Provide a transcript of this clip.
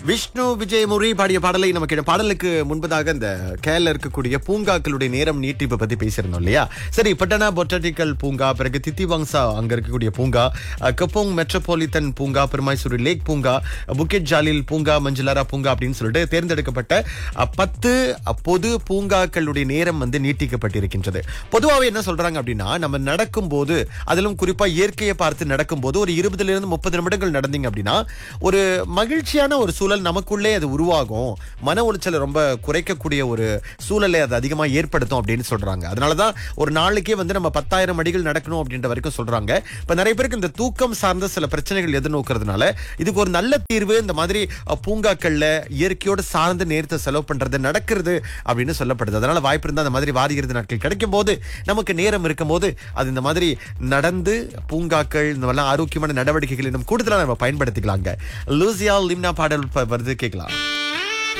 விஷ்ணு விஜயமுரி பாடிய பாடலை நமக்கு இந்த பாடலுக்கு முன்பதாக இந்த கேரள இருக்கக்கூடிய பூங்காக்களுடைய நேரம் நீட்டிப்பு பத்தி பேசியிருந்தோம் இல்லையா சரி பட்டனா பொட்டானிக்கல் பூங்கா பிறகு தித்திவாங்சா அங்க இருக்கக்கூடிய பூங்கா அஹ், கப்போங் மெட்ரோபாலிட்டன் பூங்கா பெருமாய்சூரி லேக் பூங்கா புக்கெட் ஜாலில் பூங்கா மஞ்சளாரா பூங்கா அப்படின்னு சொல்லிட்டு தேர்ந்தெடுக்கப்பட்ட அஹ், பத்து அஹ், பொது பூங்காக்களுடைய நேரம் வந்து நீட்டிக்கப்பட்டிருக்கின்றது பொதுவாகவே என்ன சொல்றாங்க அப்படின்னா நம்ம நடக்கும்போது அதிலும் குறிப்பா இயற்கையை பார்த்து நடக்கும்போது ஒரு இருபதுல இருந்து முப்பது நிமிடங்கள் நடந்தீங்க அப்படின்னா ஒரு மகிழ்ச்சியான ஒரு சூழல் நமக்குள்ளே அது உருவாகும் மன உளைச்சலை ரொம்ப குறைக்கக்கூடிய ஒரு சூழலை அது அதிகமா ஏற்படுத்தும் அப்படின்னு சொல்றாங்க அதனாலதான் ஒரு நாளைக்கே வந்து நம்ம பத்தாயிரம் அடிகள் நடக்கணும் அப்படின்ற வரைக்கும் சொல்றாங்க இப்ப நிறைய பேருக்கு இந்த தூக்கம் சார்ந்த சில பிரச்சனைகள் எதிர்நோக்கிறதுனால இதுக்கு ஒரு நல்ல தீர்வு இந்த மாதிரி அஹ், பூங்காக்கள்ல இயற்கையோடு சார்ந்து நேரத்தை செலவு பண்றது நடக்கிறது அப்படின்னு சொல்லப்படுது அதனால வாய்ப்பு இருந்தா அந்த மாதிரி வார இறுதி நாட்கள் கிடைக்கும் போது நமக்கு நேரம் இருக்கும் போது அது இந்த மாதிரி நடந்து பூங்காக்கள் இந்த மாதிரிலாம் ஆரோக்கியமான நடவடிக்கைகள் இன்னும் கூடுதலா நம்ம பயன்படுத்திக்கலாங்க லூசியா லிம்னா பாடல் ப- வருது கேட்கலாம்